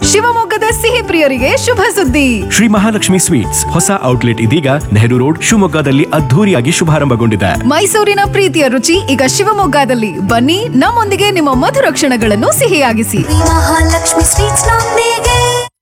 ಶಿವಮೊಗ್ಗದ ಸಿಹಿ ಪ್ರಿಯರಿಗೆ ಶುಭ ಸುದ್ದಿ ಶ್ರೀ ಮಹಾಲಕ್ಷ್ಮಿ ಸ್ವೀಟ್ಸ್ ಹೊಸ ಔಟ್ಲೆಟ್ ಇದೀಗ ನೆಹರು ರೋಡ್ ಶಿವಮೊಗ್ಗದಲ್ಲಿ ಅದ್ಧೂರಿಯಾಗಿ ಶುಭಾರಂಭಗೊಂಡಿದೆ ಮೈಸೂರಿನ ಪ್ರೀತಿಯ ರುಚಿ ಈಗ ಶಿವಮೊಗ್ಗದಲ್ಲಿ ಬನ್ನಿ ನಮ್ಮೊಂದಿಗೆ ನಿಮ್ಮ ಮಧುರ ಕ್ಷಣಗಳನ್ನು ಸಿಹಿಯಾಗಿಸಿ ಮಹಾಲಕ್ಷ್ಮಿ ಸ್ವೀಟ್ಸ್ ನೊಂದಿಗೆ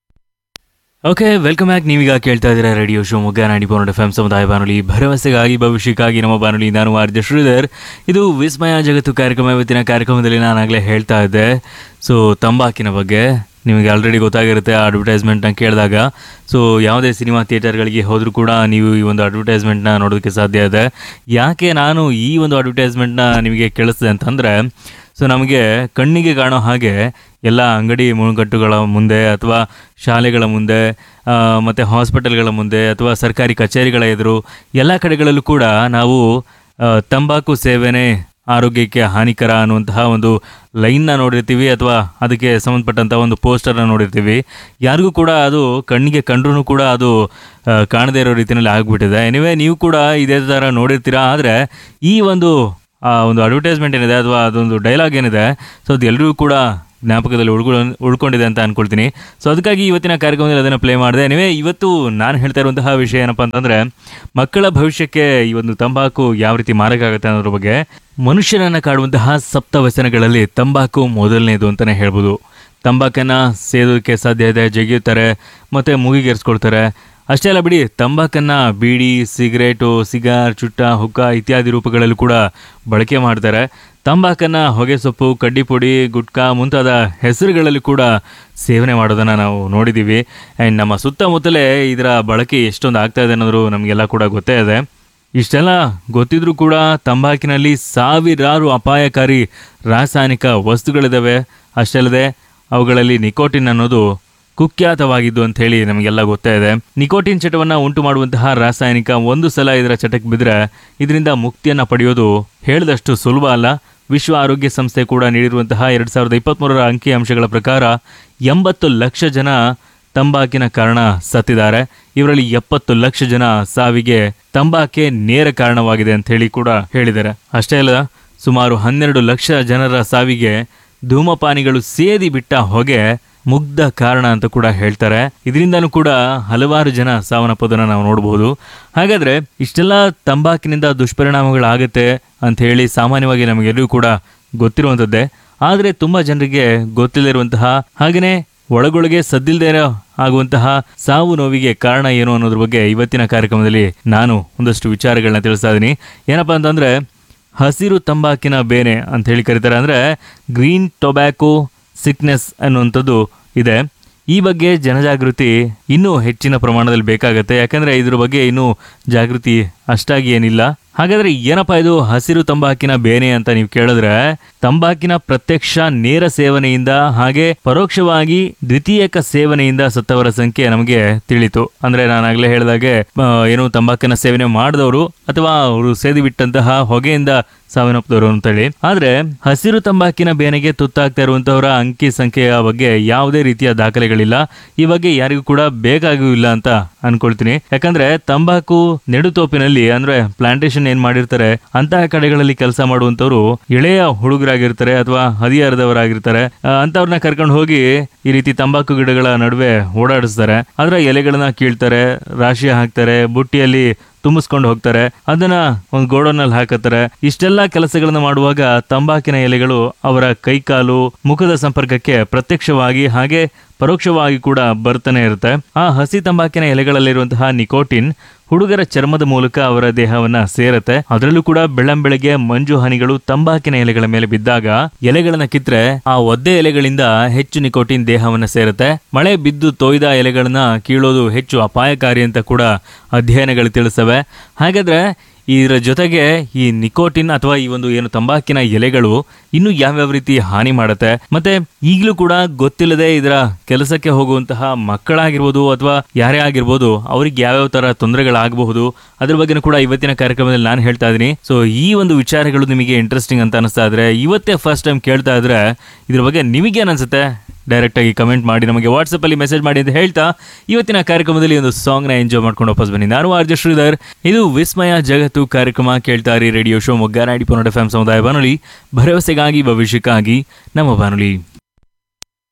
ಓಕೆ ವೆಲ್ಕಮ್ ಬ್ಯಾಕ್ ನೀವೀಗ ಕೇಳ್ತಾ ಇದ್ದೀರಾ ರೇಡಿಯೋ ಶಿವಮೊಗ್ಗ ನಾಡಿ ಪೌಂಡ್ ಎಫ್ ಎಂ ಸಮುದಾಯ ಬಾನುಲಿ ಭರವಸೆಗಾಗಿ ಭವಿಷ್ಯಕ್ಕಾಗಿ ನಮ್ಮ ಬಾನುಲಿ ನಾನು ಆರ್ಜ ಶ್ರೀಧರ್ ಇದು ವಿಸ್ಮಯ ಜಗತ್ತು ಕಾರ್ಯಕ್ರಮ ಇವತ್ತಿನ ಕಾರ್ಯಕ್ರಮದಲ್ಲಿ ನಾನಾಗಲೇ ಹೇಳ್ತಾ ಇದ್ದೆ ಸೊ ತಂಬಾಕಿನ ಬಗ್ಗೆ ನಿಮಗೆ ಆಲ್ರೆಡಿ ಗೊತ್ತಾಗಿರುತ್ತೆ ಆ ಅಡ್ವರ್ಟೈಸ್ಮೆಂಟ್ನ ಕೇಳಿದಾಗ ಸೊ ಯಾವುದೇ ಸಿನಿಮಾ ಥಿಯೇಟರ್ಗಳಿಗೆ ಹೋದರೂ ಕೂಡ ನೀವು ಈ ಒಂದು ಅಡ್ವರ್ಟೈಸ್ಮೆಂಟ್ನ ನೋಡೋದಕ್ಕೆ ಸಾಧ್ಯ ಇದೆ ಯಾಕೆ ನಾನು ಈ ಒಂದು ಅಡ್ವರ್ಟೈಸ್ಮೆಂಟ್ನ ನಿಮಗೆ ಕೇಳಿಸ್ದೆ ಅಂತಂದರೆ ಸೊ ನಮಗೆ ಕಣ್ಣಿಗೆ ಕಾಣೋ ಹಾಗೆ ಎಲ್ಲ ಅಂಗಡಿ ಮುಳುಗಟ್ಟುಗಳ ಮುಂದೆ ಅಥವಾ ಶಾಲೆಗಳ ಮುಂದೆ ಆ, ಮತ್ತು ಹಾಸ್ಪಿಟಲ್ಗಳ ಮುಂದೆ ಅಥವಾ ಸರ್ಕಾರಿ ಕಚೇರಿಗಳ ಎದುರು ಎಲ್ಲ ಕಡೆಗಳಲ್ಲೂ ಕೂಡ ನಾವು ಆ, ತಂಬಾಕು ಸೇವನೆ ಆರೋಗ್ಯಕ್ಕೆ ಹಾನಿಕರ ಅನ್ನುವಂತಹ ಒಂದು ಲೈನ್ನ ನೋಡಿರ್ತೀವಿ ಅಥವಾ ಅದಕ್ಕೆ ಸಂಬಂಧಪಟ್ಟಂಥ ಒಂದು ಪೋಸ್ಟರ್ನ ನೋಡಿರ್ತೀವಿ ಯಾರಿಗೂ ಕೂಡ ಅದು ಕಣ್ಣಿಗೆ ಕಂಡ್ರೂ ಕೂಡ ಅದು ಆ, ಕಾಣದೇ ಇರೋ ರೀತಿಯಲ್ಲಿ ಆಗಿಬಿಟ್ಟಿದೆ ಎನಿವೆ ನೀವು ಕೂಡ ಇದೇ ಥರ ನೋಡಿರ್ತೀರಾ ಆದರೆ ಈ ಒಂದು ಆ ಒಂದು ಅಡ್ವರ್ಟೈಸ್ಮೆಂಟ್ ಏನಿದೆ ಅಥವಾ ಅದೊಂದು ಡೈಲಾಗ್ ಏನಿದೆ ಸೊ ಅದು ಎಲ್ಲರಿಗೂ ಕೂಡ ಜ್ಞಾಪಕದಲ್ಲಿ ಉಳ್ಕೊ ಉಳ್ಕೊಂಡಿದೆ ಅಂತ ಅನ್ಕೊಳ್ತೀನಿ ಸೊ ಅದಕ್ಕಾಗಿ ಇವತ್ತಿನ ಕಾರ್ಯಕ್ರಮದಲ್ಲಿ ಅದನ್ನು ಪ್ಲೇ ಮಾಡಿದೆ ನೀವೇ ಇವತ್ತು ನಾನು ಹೇಳ್ತಾ ಇರುವಂತಹ ವಿಷಯ ಏನಪ್ಪ ಅಂತಂದರೆ ಮಕ್ಕಳ ಭವಿಷ್ಯಕ್ಕೆ ಈ ಒಂದು ತಂಬಾಕು ಯಾವ ರೀತಿ ಮಾರಕ ಆಗುತ್ತೆ ಅನ್ನೋದ್ರ ಬಗ್ಗೆ ಮನುಷ್ಯರನ್ನು ಕಾಡುವಂತಹ ಸಪ್ತ ವ್ಯಸನಗಳಲ್ಲಿ ತಂಬಾಕು ಮೊದಲನೇದು ಅಂತಲೇ ಹೇಳ್ಬೋದು ತಂಬಾಕನ್ನು ಸೇದೋದಕ್ಕೆ ಸಾಧ್ಯ ಇದೆ ಜಗಿಯುತ್ತಾರೆ ಮತ್ತು ಮೂಗಿಗೇರಿಸ್ಕೊಳ್ತಾರೆ ಅಷ್ಟೇ ಅಲ್ಲ ಬಿಡಿ ತಂಬಾಕನ್ನು ಬೀಡಿ ಸಿಗರೇಟು ಸಿಗಾರ್ ಚುಟ್ಟ ಹುಕ್ಕ ಇತ್ಯಾದಿ ರೂಪಗಳಲ್ಲೂ ಕೂಡ ಬಳಕೆ ಮಾಡ್ತಾರೆ ತಂಬಾಕನ್ನು ಹೊಗೆ ಸೊಪ್ಪು ಕಡ್ಡಿ ಪುಡಿ ಗುಟ್ಕಾ ಮುಂತಾದ ಹೆಸರುಗಳಲ್ಲಿ ಕೂಡ ಸೇವನೆ ಮಾಡೋದನ್ನು ನಾವು ನೋಡಿದ್ದೀವಿ ಆ್ಯಂಡ್ ನಮ್ಮ ಸುತ್ತಮುತ್ತಲೇ ಇದರ ಬಳಕೆ ಎಷ್ಟೊಂದು ಆಗ್ತಾ ಇದೆ ಅನ್ನೋದು ನಮಗೆಲ್ಲ ಕೂಡ ಗೊತ್ತೇ ಇದೆ ಇಷ್ಟೆಲ್ಲ ಗೊತ್ತಿದ್ರೂ ಕೂಡ ತಂಬಾಕಿನಲ್ಲಿ ಸಾವಿರಾರು ಅಪಾಯಕಾರಿ ರಾಸಾಯನಿಕ ವಸ್ತುಗಳಿದ್ದಾವೆ ಅಷ್ಟೇ ಅಲ್ಲದೆ ಅವುಗಳಲ್ಲಿ ನಿಕೋಟಿನ್ ಅನ್ನೋದು ಕುಖ್ಯಾತವಾಗಿದ್ದು ಅಂತ ಹೇಳಿ ನಮಗೆಲ್ಲ ಗೊತ್ತೇ ಇದೆ ನಿಕೋಟಿನ್ ಚಟವನ್ನು ಉಂಟು ಮಾಡುವಂತಹ ರಾಸಾಯನಿಕ ಒಂದು ಸಲ ಇದರ ಚಟಕ್ಕೆ ಬಿದ್ದರೆ ಇದರಿಂದ ಮುಕ್ತಿಯನ್ನು ಪಡೆಯೋದು ಹೇಳಿದಷ್ಟು ಸುಲಭ ಅಲ್ಲ ವಿಶ್ವ ಆರೋಗ್ಯ ಸಂಸ್ಥೆ ಕೂಡ ನೀಡಿರುವಂತಹ ಎರಡು ಸಾವಿರದ ಇಪ್ಪತ್ತ್ಮೂರರ ಅಂಕಿ ಅಂಶಗಳ ಪ್ರಕಾರ ಎಂಬತ್ತು ಲಕ್ಷ ಜನ ತಂಬಾಕಿನ ಕಾರಣ ಸತ್ತಿದ್ದಾರೆ ಇವರಲ್ಲಿ ಎಪ್ಪತ್ತು ಲಕ್ಷ ಜನ ಸಾವಿಗೆ ತಂಬಾಕೆ ನೇರ ಕಾರಣವಾಗಿದೆ ಅಂತ ಹೇಳಿ ಕೂಡ ಹೇಳಿದ್ದಾರೆ ಅಷ್ಟೇ ಅಲ್ಲ ಸುಮಾರು ಹನ್ನೆರಡು ಲಕ್ಷ ಜನರ ಸಾವಿಗೆ ಧೂಮಪಾನಿಗಳು ಸೇದಿ ಬಿಟ್ಟ ಹೊಗೆ ಮುಗ್ಧ ಕಾರಣ ಅಂತ ಕೂಡ ಹೇಳ್ತಾರೆ ಇದರಿಂದನೂ ಕೂಡ ಹಲವಾರು ಜನ ಸಾವನ್ನಪ್ಪೋದನ್ನ ನಾವು ನೋಡಬಹುದು ಹಾಗಾದ್ರೆ ಇಷ್ಟೆಲ್ಲ ತಂಬಾಕಿನಿಂದ ದುಷ್ಪರಿಣಾಮಗಳಾಗುತ್ತೆ ಅಂತ ಹೇಳಿ ಸಾಮಾನ್ಯವಾಗಿ ನಮಗೆಲ್ಲರೂ ಕೂಡ ಗೊತ್ತಿರುವಂಥದ್ದೇ ಆದರೆ ತುಂಬ ಜನರಿಗೆ ಗೊತ್ತಿಲ್ಲದಿರುವಂತಹ ಹಾಗೆಯೇ ಒಳಗೊಳಗೆ ಸದ್ದಿಲ್ದೇ ಇರೋ ಆಗುವಂತಹ ಸಾವು ನೋವಿಗೆ ಕಾರಣ ಏನು ಅನ್ನೋದ್ರ ಬಗ್ಗೆ ಇವತ್ತಿನ ಕಾರ್ಯಕ್ರಮದಲ್ಲಿ ನಾನು ಒಂದಷ್ಟು ವಿಚಾರಗಳನ್ನ ತಿಳಿಸ್ತಾ ಇದ್ದೀನಿ ಏನಪ್ಪಾ ಅಂತಂದ್ರೆ ಹಸಿರು ತಂಬಾಕಿನ ಬೇನೆ ಅಂತ ಹೇಳಿ ಕರೀತಾರೆ ಅಂದರೆ ಗ್ರೀನ್ ಟೊಬ್ಯಾಕೋ ಸಿಕ್ನೆಸ್ ಅನ್ನುವಂಥದ್ದು ಇದೆ ಈ ಬಗ್ಗೆ ಜನಜಾಗೃತಿ ಇನ್ನೂ ಹೆಚ್ಚಿನ ಪ್ರಮಾಣದಲ್ಲಿ ಬೇಕಾಗತ್ತೆ ಯಾಕಂದರೆ ಇದ್ರ ಬಗ್ಗೆ ಇನ್ನೂ ಜಾಗೃತಿ ಅಷ್ಟಾಗಿ ಏನಿಲ್ಲ ಹಾಗಾದ್ರೆ ಏನಪ್ಪಾ ಇದು ಹಸಿರು ತಂಬಾಕಿನ ಬೇನೆ ಅಂತ ನೀವು ಕೇಳಿದ್ರೆ ತಂಬಾಕಿನ ಪ್ರತ್ಯಕ್ಷ ನೇರ ಸೇವನೆಯಿಂದ ಹಾಗೆ ಪರೋಕ್ಷವಾಗಿ ದ್ವಿತೀಯಕ ಸೇವನೆಯಿಂದ ಸತ್ತವರ ಸಂಖ್ಯೆ ನಮಗೆ ತಿಳಿತು ಅಂದ್ರೆ ನಾನಾಗ್ಲೇ ಹೇಳಿದಾಗೆ ಆ, ಏನು ತಂಬಾಕಿನ ಸೇವನೆ ಮಾಡಿದವರು ಅಥವಾ ಅವರು ಸೇದಿ ಬಿಟ್ಟಂತಹ ಹೊಗೆಯಿಂದ ಸಾವನ್ನಪ್ಪಿದವರು ಅಂತೇಳಿ ಆದ್ರೆ ಹಸಿರು ತಂಬಾಕಿನ ಬೇನೆಗೆ ತುತ್ತಾಗ್ತಾ ಇರುವಂತವರ ಅಂಕಿ ಸಂಖ್ಯೆಯ ಬಗ್ಗೆ ಯಾವುದೇ ರೀತಿಯ ದಾಖಲೆಗಳಿಲ್ಲ ಈ ಬಗ್ಗೆ ಯಾರಿಗೂ ಕೂಡ ಬೇಕಾಗೂ ಇಲ್ಲ ಅಂತ ಅನ್ಕೊಳ್ತೀನಿ ಯಾಕಂದ್ರೆ ತಂಬಾಕು ನೆಡುತೋಪಿನಲ್ಲಿ ಅಂದ್ರೆ ಪ್ಲಾಂಟೇಶನ್ ಏನ್ ಮಾಡಿರ್ತಾರೆ ಅಂತಹ ಕಡೆಗಳಲ್ಲಿ ಕೆಲಸ ಮಾಡುವಂತವ್ರು ಎಳೆಯ ಹುಡುಗರಾಗಿರ್ತಾರೆ ಅಥವಾ ಹದಿಹರದವರಾಗಿರ್ತಾರೆ ಆ, ಅಂತವ್ರನ್ನ ಕರ್ಕೊಂಡು ಹೋಗಿ ಈ ರೀತಿ ತಂಬಾಕು ಗಿಡಗಳ ನಡುವೆ ಓಡಾಡಿಸ್ತಾರೆ ಅದರ ಎಲೆಗಳನ್ನ ಕೀಳ್ತಾರೆ ರಾಶಿ ಹಾಕ್ತಾರೆ ಬುಟ್ಟಿಯಲ್ಲಿ ತುಂಬಿಸ್ಕೊಂಡು ಹೋಗ್ತಾರೆ ಅದನ್ನ ಒಂದು ಗೋಡೌನಲ್ಲಿ ಹಾಕತ್ತಾರೆ ಇಷ್ಟೆಲ್ಲ ಕೆಲಸಗಳನ್ನ ಮಾಡುವಾಗ ತಂಬಾಕಿನ ಎಲೆಗಳು ಅವರ ಕೈಕಾಲು ಮುಖದ ಸಂಪರ್ಕಕ್ಕೆ ಪ್ರತ್ಯಕ್ಷವಾಗಿ ಹಾಗೆ ಪರೋಕ್ಷವಾಗಿ ಕೂಡ ಬರ್ತಾನೆ ಇರುತ್ತೆ ಆ ಹಸಿ ತಂಬಾಕಿನ ಎಲೆಗಳಲ್ಲಿರುವಂತಹ ನಿಕೋಟಿನ್ ಹುಡುಗರ ಚರ್ಮದ ಮೂಲಕ ಅವರ ದೇಹವನ್ನ ಸೇರತ್ತೆ ಅದರಲ್ಲೂ ಕೂಡ ಬೆಳ್ಳಂಬೆಳಗ್ಗೆ ಮಂಜು ಹನಿಗಳು ತಂಬಾಕಿನ ಎಲೆಗಳ ಮೇಲೆ ಬಿದ್ದಾಗ ಎಲೆಗಳನ್ನ ಕಿತ್ರೆ ಆ ಒದ್ದೆ ಎಲೆಗಳಿಂದ ಹೆಚ್ಚು ನಿಕೋಟಿನ್ ದೇಹವನ್ನ ಸೇರುತ್ತೆ ಮಳೆ ಬಿದ್ದು ತೊಯ್ದ ಎಲೆಗಳನ್ನ ಕೀಳೋದು ಹೆಚ್ಚು ಅಪಾಯಕಾರಿ ಅಂತ ಕೂಡ ಅಧ್ಯಯನಗಳು ತಿಳಿಸವೆ ಹಾಗಾದ್ರೆ ಇದರ ಜೊತೆಗೆ ಈ ನಿಕೋಟಿನ್ ಅಥವಾ ಈ ಒಂದು ಏನು ತಂಬಾಕಿನ ಎಲೆಗಳು ಇನ್ನು ಯಾವ್ಯಾವ ರೀತಿ ಹಾನಿ ಮಾಡುತ್ತೆ ಮತ್ತೆ ಈಗಲೂ ಕೂಡ ಗೊತ್ತಿಲ್ಲದೆ ಇದರ ಕೆಲಸಕ್ಕೆ ಹೋಗುವಂತಹ ಮಕ್ಕಳಾಗಿರ್ಬೋದು ಅಥವಾ ಯಾರೇ ಆಗಿರ್ಬೋದು ಅವ್ರಿಗೆ ಯಾವ್ಯಾವ ತರ ತೊಂದರೆಗಳಾಗಬಹುದು ಅದ್ರ ಬಗ್ಗೆನೂ ಕೂಡ ಇವತ್ತಿನ ಕಾರ್ಯಕ್ರಮದಲ್ಲಿ ನಾನು ಹೇಳ್ತಾ ಇದ್ದೀನಿ ಸೊ ಈ ಒಂದು ವಿಚಾರಗಳು ನಿಮಗೆ ಇಂಟ್ರೆಸ್ಟಿಂಗ್ ಅಂತ ಅನಿಸ್ತಾ ಇದ್ರೆ ಇವತ್ತೇ ಫಸ್ಟ್ ಟೈಮ್ ಕೇಳ್ತಾ ಇದ್ರೆ ಇದ್ರ ಬಗ್ಗೆ ನಿಮಗೇನು ಅನ್ಸುತ್ತೆ ಡೈರೆಕ್ಟ್ ಆಗಿ ಕಮೆಂಟ್ ಮಾಡಿ ನಮಗೆ ವಾಟ್ಸಪ್ ಅಲ್ಲಿ ಮೆಸೇಜ್ ಮಾಡಿ ಅಂತ ಹೇಳ್ತಾ ಇವತ್ತಿನ ಕಾರ್ಯಕ್ರಮದಲ್ಲಿ ಒಂದು ಸಾಂಗ್ ನ ಎಂಜಾಯ್ ಮಾಡ್ಕೊಂಡು ವಾಪಸ್ ಬನ್ನಿ ನಾನು ಆರ್ಜ ಶ್ರೀಧರ್ ಇದು ವಿಸ್ಮಯ ಜಗತ್ತು ಕಾರ್ಯಕ್ರಮ ಕೇಳ್ತಾರಿ ರೇಡಿಯೋ ಶೋ ಮೊಗ್ಗ ನಾಡಿ ಪೊನ್ನಡ ಎಫ್ ಸಮುದಾಯ ಬಾನುಲಿ ಭರವಸೆಗಾಗಿ ಭವಿಷ್ಯಕ್ಕಾಗಿ ನಮ್ಮ ಬಾನುಲಿ